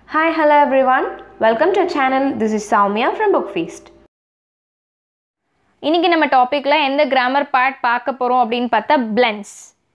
Hi, hello everyone. Welcome to our channel. This is Soumya from Book Feast. இன்னைக்கு நம்ம டாப்பிக்கில் எந்த grammar part பார்க்க போகிறோம் அப்படின்னு பார்த்தா blends.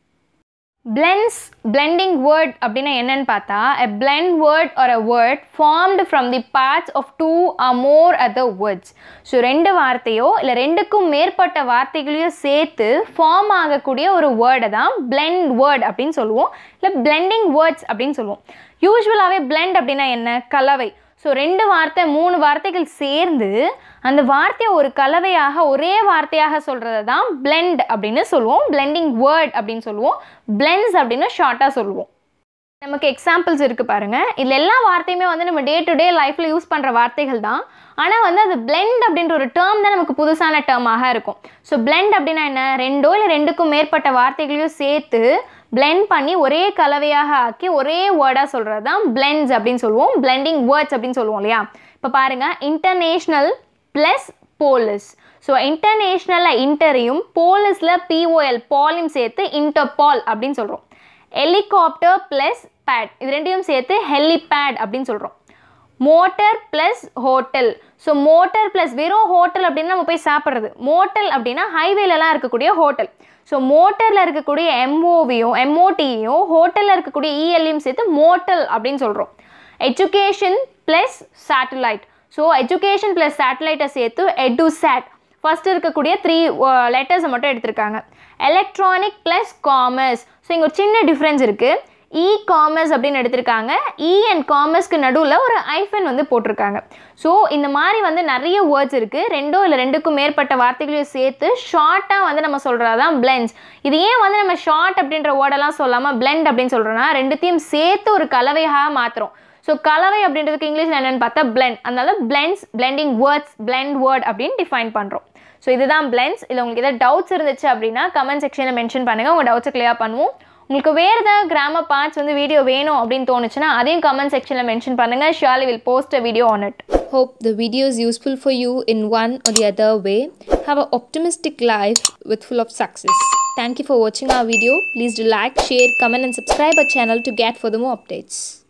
blends blending word அப்படின்னா என்னன்னு பார்த்தா a blend word or a word formed from the parts of two or more other words so ரெண்டு வார்த்தையோ இல்லை ரெண்டுக்கும் மேற்பட்ட வார்த்தைகளையோ சேர்த்து ஃபார்ம் ஆகக்கூடிய ஒரு வேர்டை தான் blend word அப்படின்னு சொல்லுவோம் இல்லை blending words அப்படின்னு சொல்லுவோம் யூஸ்வலாகவே blend அப்படின்னா என்ன கலவை ஸோ ரெண்டு வார்த்தை மூணு வார்த்தைகள் சேர்ந்து அந்த வார்த்தையை ஒரு கலவையாக ஒரே வார்த்தையாக சொல்கிறது தான் blend அப்படின்னு சொல்லுவோம் blending word அப்படின்னு சொல்லுவோம் blends அப்படின்னு ஷார்ட்டாக சொல்லுவோம் நமக்கு எக்ஸாம்பிள்ஸ் இருக்குது பாருங்கள் இதில் எல்லா வார்த்தையுமே வந்து நம்ம டே டு டே லைஃப்பில் யூஸ் பண்ணுற வார்த்தைகள் தான் ஆனால் வந்து அது blend அப்படின்ற ஒரு டேர்ம் தான் நமக்கு புதுசான டேர்மாக இருக்கும் ஸோ blend அப்படின்னா என்ன ரெண்டோ இல்லை ரெண்டுக்கும் மேற்பட்ட வார்த்தைகளையும் சேர்த்து blend பண்ணி ஒரே கலவையாக ஆக்கி ஒரே வேர்டாக சொல்கிறது தான் blends அப்படின்னு சொல்லுவோம் blending words அப்படின்னு சொல்லுவோம் இல்லையா இப்போ பாருங்கள் இன்டர்நேஷ்னல் ப்ளஸ் போலிஸ் ஸோ இன்டர்நேஷ்னலில் இன்டரையும் போலிஸில் பிஓஎல் பாலையும் சேர்த்து இன்டர்பால் அப்படின்னு சொல்கிறோம் ஹெலிகாப்டர் ப்ளஸ் பேட் இது ரெண்டையும் சேர்த்து ஹெலிபேட் அப்படின்னு சொல்கிறோம் motor plus hotel so motor plus வெறும் ஹோட்டல் அப்படின்னு நம்ம போய் சாப்பிட்றது மோட்டல் அப்படின்னா ஹைவேலலாம் இருக்கக்கூடிய ஹோட்டல் ஸோ மோட்டரில் இருக்கக்கூடிய எம்ஓவியும் எம்ஓடியும் ஹோட்டலில் இருக்கக்கூடிய இஎல்லையும் சேர்த்து மோட்டல் அப்படின்னு சொல்கிறோம் education plus satellite so education plus சேட்டலைட்டை சேர்த்து எடுசேட் ஃபஸ்ட் இருக்கக்கூடிய த்ரீ லெட்டர்ஸை மட்டும் எடுத்திருக்காங்க எலக்ட்ரானிக் ப்ளஸ் காமர்ஸ் ஸோ இங்கே ஒரு சின்ன டிஃப்ரென்ஸ் இருக்குது இ காமர்ஸ் அப்படின்னு எடுத்திருக்காங்க இ அண்ட் காமர்ஸ்க்கு நடுவில் ஒரு ஐஃபன் வந்து போட்டிருக்காங்க ஸோ இந்த மாதிரி வந்து நிறைய வேர்ட்ஸ் இருக்குது ரெண்டோ இல்லை ரெண்டுக்கும் மேற்பட்ட வார்த்தைகளையும் சேர்த்து ஷார்ட்டாக வந்து நம்ம சொல்கிறது தான் பிளெண்ட்ஸ் இது ஏன் வந்து நம்ம ஷார்ட் அப்படின்ற வேர்டெல்லாம் சொல்லாமல் பிளெண்ட் அப்படின்னு சொல்கிறோன்னா ரெண்டுத்தையும் சேர்த்து ஒரு கலவையாக மாற்றுறோம் ஸோ கலவை அப்படின்றதுக்கு இங்கிலீஷில் என்னென்னு பார்த்தா பிளெண்ட் அதனால blends blending words blend word அப்படின்னு டிஃபைன் பண்ணுறோம் ஸோ இதுதான் பிளெண்ட்ஸ் இல்லை உங்களுக்கு ஏதாவது டவுட்ஸ் இருந்துச்சு அப்படின்னா கமெண்ட் செக்ஷனில் மென்ஷன் பண்ணுங்கள் உங்கள் டவுட்ஸை கிளியர் பண்ணுவோம் உங்களுக்கு வேறு ஏதாவது கிராமர் பார்ட்ஸ் வந்து வீடியோ வேணும் அப்படின்னு தோணுச்சுன்னா அதையும் கமெண்ட் செக்ஷனில் மென்ஷன் பண்ணுங்கள் Shiyali will post a video on it Hope the video is useful for you in one or the other way. Have an optimistic life with full of success. Thank you for watching our video. Please do like, share, comment and subscribe our channel to get further more updates.